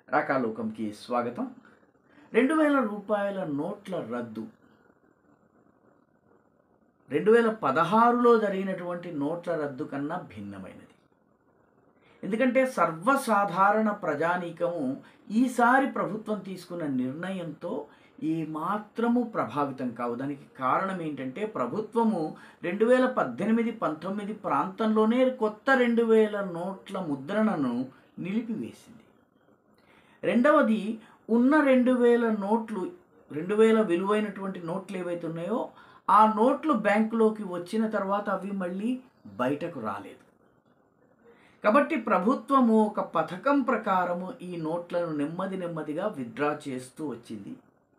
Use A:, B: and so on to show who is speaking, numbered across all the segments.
A: రాకాలోకంకి స్వాగతం రెండు వేల రూపాయల నోట్ల రద్దు రెండు వేల పదహారులో జరిగినటువంటి నోట్ల రద్దు కన్నా భిన్నమైనది ఎందుకంటే సర్వసాధారణ ప్రజానీకము ఈసారి ప్రభుత్వం తీసుకున్న నిర్ణయంతో ఈ మాత్రము ప్రభావితం కావు దానికి కారణం ఏంటంటే ప్రభుత్వము రెండు వేల పద్దెనిమిది పంతొమ్మిది ప్రాంతంలోనే కొత్త రెండు వేల నోట్ల ముద్రణను నిలిపివేసింది రెండవది ఉన్న రెండు వేల నోట్లు రెండు వేల విలువైనటువంటి నోట్లు ఏవైతే ఉన్నాయో ఆ నోట్లు బ్యాంకులోకి వచ్చిన తర్వాత అవి మళ్ళీ బయటకు రాలేదు కాబట్టి ప్రభుత్వము ఒక పథకం ప్రకారము ఈ నోట్లను నెమ్మది నెమ్మదిగా విత్డ్రా చేస్తూ వచ్చింది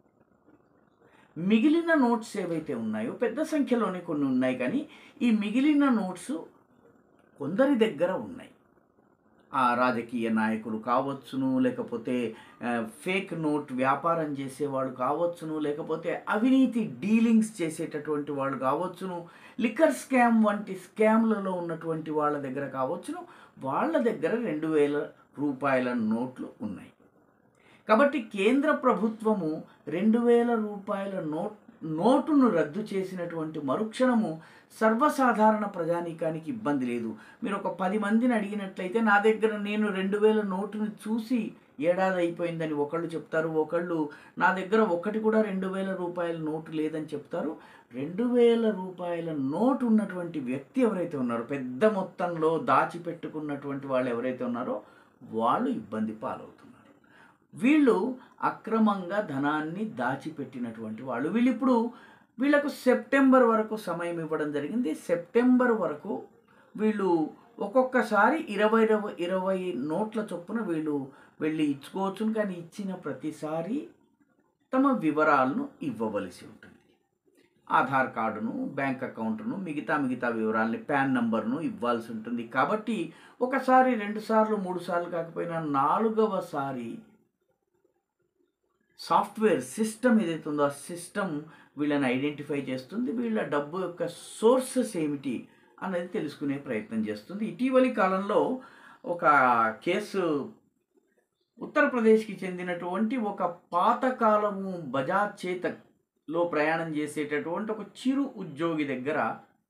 A: మిగిలిన నోట్స్ ఏవైతే ఉన్నాయో పెద్ద సంఖ్యలోనే కొన్ని ఉన్నాయి కానీ ఈ మిగిలిన నోట్స్ కొందరి దగ్గర ఉన్నాయి ఆ రాజకీయ నాయకులు కావచ్చును లేకపోతే ఆ, ఫేక్ నోట్ వ్యాపారం చేసేవాళ్ళు కావచ్చును లేకపోతే అవినీతి డీలింగ్స్ చేసేటటువంటి వాళ్ళు కావచ్చును లిక్కర్ స్కామ్ వంటి స్కామ్లలో ఉన్నటువంటి వాళ్ళ దగ్గర కావచ్చును వాళ్ళ దగ్గర రెండు వేల రూపాయల నోట్లు ఉన్నాయి కాబట్టి కేంద్ర ప్రభుత్వము రెండు వేల రూపాయల నోట్ నోటును రద్దు చేసినటువంటి మరుక్షణము సర్వసాధారణ ప్రజానీకానికి ఇబ్బంది లేదు మీరు ఒక పది మందిని అడిగినట్లయితే నా దగ్గర నేను రెండు వేల నోటుని చూసి ఏడాది అయిపోయిందని ఒకళ్ళు చెప్తారు ఒకళ్ళు నా దగ్గర ఒకటి కూడా రెండు వేల రూపాయల నోటు లేదని చెప్తారు రెండు వేల రూపాయల నోటు ఉన్నటువంటి వ్యక్తి ఎవరైతే ఉన్నారో పెద్ద మొత్తంలో దాచిపెట్టుకున్నటువంటి వాళ్ళు ఎవరైతే ఉన్నారో వాళ్ళు ఇబ్బంది పాలవుతున్నారు వీళ్ళు అక్రమంగా ధనాన్ని దాచిపెట్టినటువంటి వాళ్ళు వీళ్ళు ఇప్పుడు వీళ్ళకు సెప్టెంబర్ వరకు సమయం ఇవ్వడం జరిగింది సెప్టెంబర్ వరకు వీళ్ళు ఒక్కొక్కసారి ఇరవై ఇరవై ఇరవై నోట్ల చొప్పున వీళ్ళు వెళ్ళి ఇచ్చుకోవచ్చు కానీ ఇచ్చిన ప్రతిసారి తమ వివరాలను ఇవ్వవలసి ఉంటుంది ఆధార్ కార్డును బ్యాంక్ అకౌంట్ను మిగతా మిగతా వివరాలని పాన్ నంబర్ను ఇవ్వాల్సి ఉంటుంది కాబట్టి ఒకసారి రెండు సార్లు మూడు సార్లు కాకపోయినా నాలుగవసారి సాఫ్ట్వేర్ సిస్టమ్ ఏదైతే ఉందో ఆ సిస్టమ్ వీళ్ళని ఐడెంటిఫై చేస్తుంది వీళ్ళ డబ్బు యొక్క సోర్సెస్ ఏమిటి అన్నది తెలుసుకునే ప్రయత్నం చేస్తుంది ఇటీవలి కాలంలో ఒక కేసు ఉత్తరప్రదేశ్కి చెందినటువంటి ఒక పాతకాలము బజాజ్ చేతక్లో ప్రయాణం చేసేటటువంటి ఒక చిరు ఉద్యోగి దగ్గర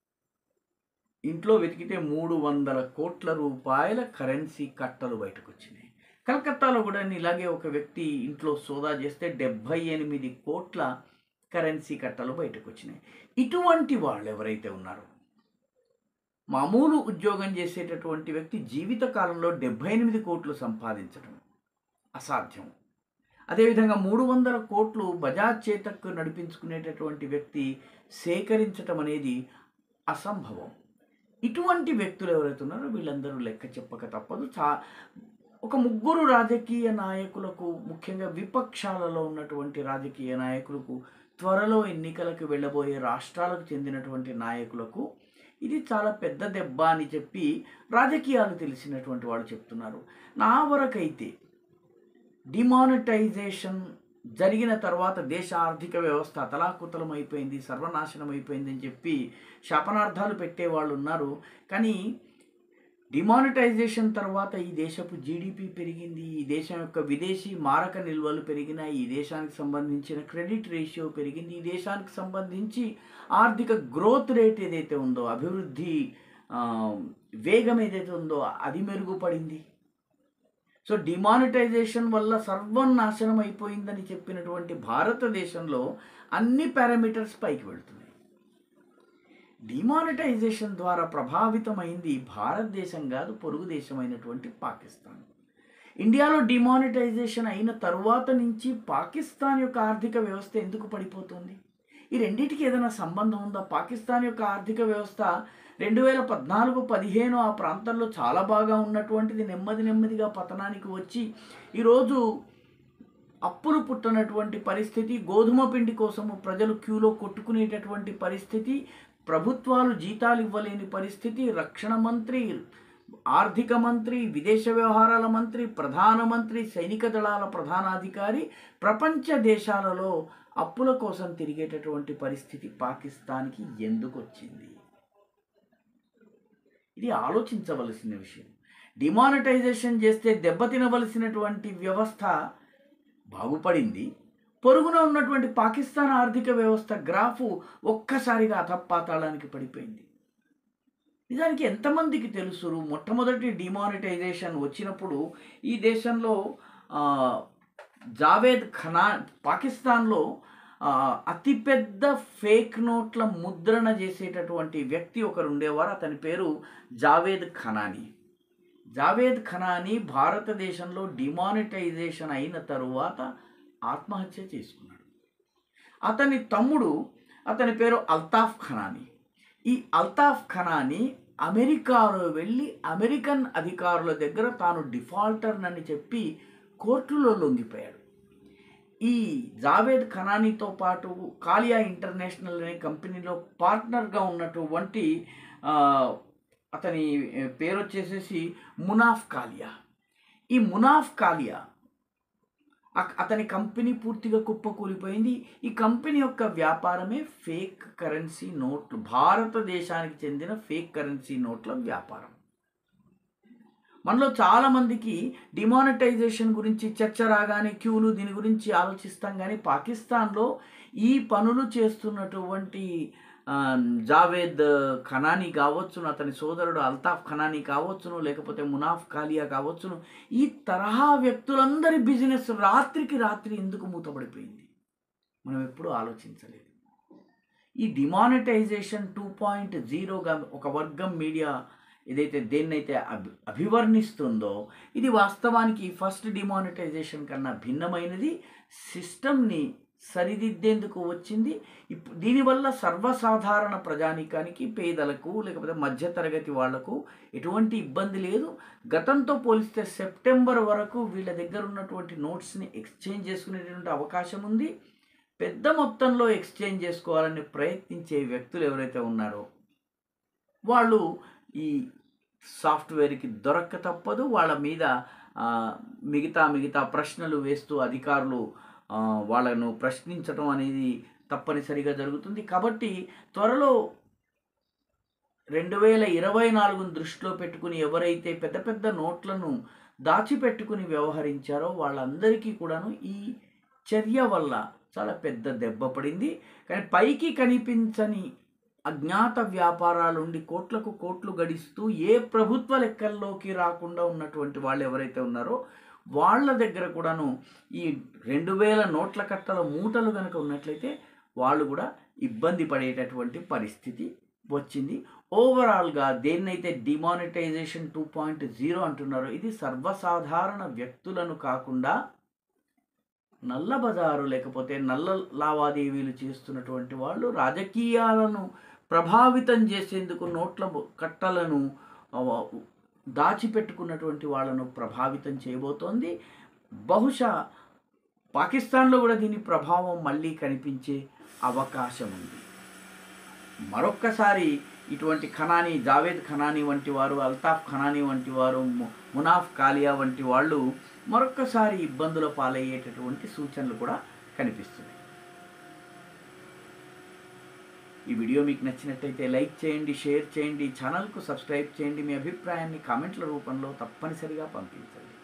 A: ఇంట్లో వెతికితే మూడు వందల కోట్ల రూపాయల కరెన్సీ కట్టలు బయటకు వచ్చినాయి కలకత్తాలో కూడా ఇలాగే ఒక వ్యక్తి ఇంట్లో సోదా చేస్తే డెబ్భై ఎనిమిది కోట్ల కరెన్సీ కట్టలు బయటకు వచ్చినాయి ఇటువంటి వాళ్ళు ఎవరైతే ఉన్నారో మామూలు ఉద్యోగం చేసేటటువంటి వ్యక్తి జీవిత కాలంలో డెబ్భై ఎనిమిది కోట్లు సంపాదించడం అసాధ్యం అదేవిధంగా మూడు వందల కోట్లు బజాజ్ చేతక్ నడిపించుకునేటటువంటి వ్యక్తి సేకరించటం అనేది అసంభవం ఇటువంటి వ్యక్తులు ఎవరైతే ఉన్నారో వీళ్ళందరూ లెక్క చెప్పక తప్పదు చా ఒక ముగ్గురు రాజకీయ నాయకులకు ముఖ్యంగా విపక్షాలలో ఉన్నటువంటి రాజకీయ నాయకులకు త్వరలో ఎన్నికలకు వెళ్ళబోయే రాష్ట్రాలకు చెందినటువంటి నాయకులకు ఇది చాలా పెద్ద దెబ్బ అని చెప్పి రాజకీయాలు తెలిసినటువంటి వాళ్ళు చెప్తున్నారు నా వరకైతే డిమానిటైజేషన్ జరిగిన తర్వాత దేశ ఆర్థిక వ్యవస్థ అతలాకుతలం అయిపోయింది సర్వనాశనం అయిపోయింది అని చెప్పి శాపనార్థాలు పెట్టేవాళ్ళు ఉన్నారు కానీ డిమానిటైజేషన్ తర్వాత ఈ దేశపు జీడిపి పెరిగింది ఈ దేశం యొక్క విదేశీ మారక నిల్వలు పెరిగినాయి ఈ దేశానికి సంబంధించిన క్రెడిట్ రేషియో పెరిగింది ఈ దేశానికి సంబంధించి ఆర్థిక గ్రోత్ రేట్ ఏదైతే ఉందో అభివృద్ధి ఆ, వేగం ఏదైతే ఉందో అది మెరుగుపడింది సో డిమానిటైజేషన్ వల్ల సర్వం నాశనం అయిపోయిందని చెప్పినటువంటి భారతదేశంలో అన్ని పారామీటర్స్ పైకి వెళ్తున్నాయి డిమానిటైజేషన్ ద్వారా ప్రభావితమైంది భారతదేశం కాదు పొరుగు దేశమైనటువంటి పాకిస్తాన్ ఇండియాలో డిమానిటైజేషన్ అయిన తరువాత నుంచి పాకిస్తాన్ యొక్క ఆర్థిక వ్యవస్థ ఎందుకు పడిపోతుంది ఈ రెండింటికి ఏదైనా సంబంధం ఉందా పాకిస్తాన్ యొక్క ఆర్థిక వ్యవస్థ రెండు వేల పద్నాలుగు పదిహేను ఆ ప్రాంతంలో చాలా బాగా ఉన్నటువంటిది నెమ్మది నెమ్మదిగా పతనానికి వచ్చి ఈరోజు అప్పులు పుట్టనటువంటి పరిస్థితి గోధుమ పిండి కోసము ప్రజలు క్యూలో కొట్టుకునేటటువంటి పరిస్థితి ప్రభుత్వాలు జీతాలు ఇవ్వలేని పరిస్థితి రక్షణ మంత్రి ఆర్థిక మంత్రి విదేశ వ్యవహారాల మంత్రి ప్రధానమంత్రి సైనిక దళాల ప్రధానాధికారి ప్రపంచ దేశాలలో అప్పుల కోసం తిరిగేటటువంటి పరిస్థితి పాకిస్తాన్కి ఎందుకు వచ్చింది ఇది ఆలోచించవలసిన విషయం డిమానిటైజేషన్ చేస్తే దెబ్బతినవలసినటువంటి వ్యవస్థ బాగుపడింది పొరుగున ఉన్నటువంటి పాకిస్తాన్ ఆర్థిక వ్యవస్థ గ్రాఫు ఒక్కసారిగా అధపాతాళానికి పడిపోయింది నిజానికి ఎంతమందికి తెలుసు మొట్టమొదటి డిమానిటైజేషన్ వచ్చినప్పుడు ఈ దేశంలో ఆ, జావేద్ ఖనా పాకిస్తాన్లో ఆ, అతిపెద్ద ఫేక్ నోట్ల ముద్రణ చేసేటటువంటి వ్యక్తి ఒకరు ఉండేవారు అతని పేరు జావేద్ ఖనాని జావేద్ ఖనాని భారతదేశంలో డిమానిటైజేషన్ అయిన తరువాత ఆత్మహత్య చేసుకున్నాడు అతని తమ్ముడు అతని పేరు అల్తాఫ్ ఖనాని ఈ అల్తాఫ్ ఖనాని అమెరికాలో వెళ్ళి అమెరికన్ అధికారుల దగ్గర తాను డిఫాల్టర్నని చెప్పి కోర్టులో లొంగిపోయాడు ఈ జావేద్ ఖనానీతో పాటు కాలియా ఇంటర్నేషనల్ అనే కంపెనీలో పార్ట్నర్గా ఉన్నటువంటి ఆ, అతని పేరు వచ్చేసేసి మునాఫ్ కాలియా ఈ మునాఫ్ కాలియా అక్- అతని కంపెనీ పూర్తిగా కుప్పకూలిపోయింది ఈ కంపెనీ యొక్క వ్యాపారమే ఫేక్ కరెన్సీ నోట్లు భారతదేశానికి చెందిన ఫేక్ కరెన్సీ నోట్ల వ్యాపారం మనలో చాలామందికి డిమానిటైజేషన్ గురించి చర్చ రాగానే క్యూలు దీని గురించి ఆలోచిస్తాం కానీ పాకిస్తాన్లో ఈ పనులు చేస్తున్నటువంటి ఆ, జావేద్ ఖనానీ కావచ్చును అతని సోదరుడు అల్తాఫ్ ఖనానీ కావచ్చును లేకపోతే మునాఫ్ కాలియా కావచ్చును ఈ తరహా వ్యక్తులందరి బిజినెస్ రాత్రికి రాత్రి ఎందుకు మూతపడిపోయింది మనం ఎప్పుడూ ఆలోచించలేదు ఈ డిమానిటైజేషన్ టూ పాయింట్ జీరోగా ఒక వర్గం మీడియా ఏదైతే దేన్నైతే అభి అభివర్ణిస్తుందో ఇది వాస్తవానికి ఫస్ట్ డిమానిటైజేషన్ కన్నా భిన్నమైనది సిస్టమ్ని సరిదిద్దేందుకు వచ్చింది ఇప్పుడు దీనివల్ల సర్వసాధారణ ప్రజానీకానికి పేదలకు లేకపోతే మధ్యతరగతి వాళ్లకు ఎటువంటి ఇబ్బంది లేదు గతంతో పోలిస్తే సెప్టెంబర్ వరకు వీళ్ళ దగ్గర ఉన్నటువంటి నోట్స్ని ఎక్స్చేంజ్ చేసుకునేటువంటి అవకాశం ఉంది పెద్ద మొత్తంలో ఎక్స్చేంజ్ చేసుకోవాలని ప్రయత్నించే వ్యక్తులు ఎవరైతే ఉన్నారో వాళ్ళు ఈ సాఫ్ట్వేర్కి దొరక్క తప్పదు వాళ్ళ మీద ఆ, మిగతా మిగతా ప్రశ్నలు వేస్తూ అధికారులు ఆ, వాళ్ళను ప్రశ్నించడం అనేది తప్పనిసరిగా జరుగుతుంది కాబట్టి త్వరలో రెండు వేల ఇరవై నాలుగును దృష్టిలో పెట్టుకుని ఎవరైతే పెద్ద పెద్ద నోట్లను దాచిపెట్టుకుని వ్యవహరించారో వాళ్ళందరికీ కూడాను ఈ చర్య వల్ల చాలా పెద్ద దెబ్బ పడింది కానీ పైకి కనిపించని అజ్ఞాత వ్యాపారాలుండి కోట్లకు కోట్లు గడిస్తూ ఏ ప్రభుత్వ లెక్కల్లోకి రాకుండా ఉన్నటువంటి వాళ్ళు ఎవరైతే ఉన్నారో వాళ్ళ దగ్గర కూడాను ఈ రెండు వేల నోట్ల కట్టల మూటలు కనుక ఉన్నట్లయితే వాళ్ళు కూడా ఇబ్బంది పడేటటువంటి పరిస్థితి వచ్చింది ఓవరాల్గా దేన్నైతే డిమానిటైజేషన్ టూ పాయింట్ జీరో అంటున్నారో ఇది సర్వసాధారణ వ్యక్తులను కాకుండా నల్ల బజారు లేకపోతే నల్ల లావాదేవీలు చేస్తున్నటువంటి వాళ్ళు రాజకీయాలను ప్రభావితం చేసేందుకు నోట్ల బొ- కట్టలను ఆ, దాచిపెట్టుకున్నటువంటి వాళ్ళను ప్రభావితం చేయబోతోంది బహుశా పాకిస్తాన్లో కూడా దీని ప్రభావం మళ్ళీ కనిపించే అవకాశం ఉంది మరొక్కసారి ఇటువంటి ఖనానీ జావేద్ ఖనానీ వంటి వారు అల్తాఫ్ ఖనానీ వంటి వారు ము- మునాఫ్ కాలియా వంటి వాళ్ళు మరొక్కసారి ఇబ్బందుల పాలయ్యేటటువంటి సూచనలు కూడా కనిపిస్తున్నాయి ఈ వీడియో మీకు నచ్చినట్టయితే లైక్ చేయండి షేర్ చేయండి ఛానల్కు సబ్స్క్రైబ్ చేయండి మీ అభిప్రాయాన్ని కామెంట్ల రూపంలో తప్పనిసరిగా పంపించండి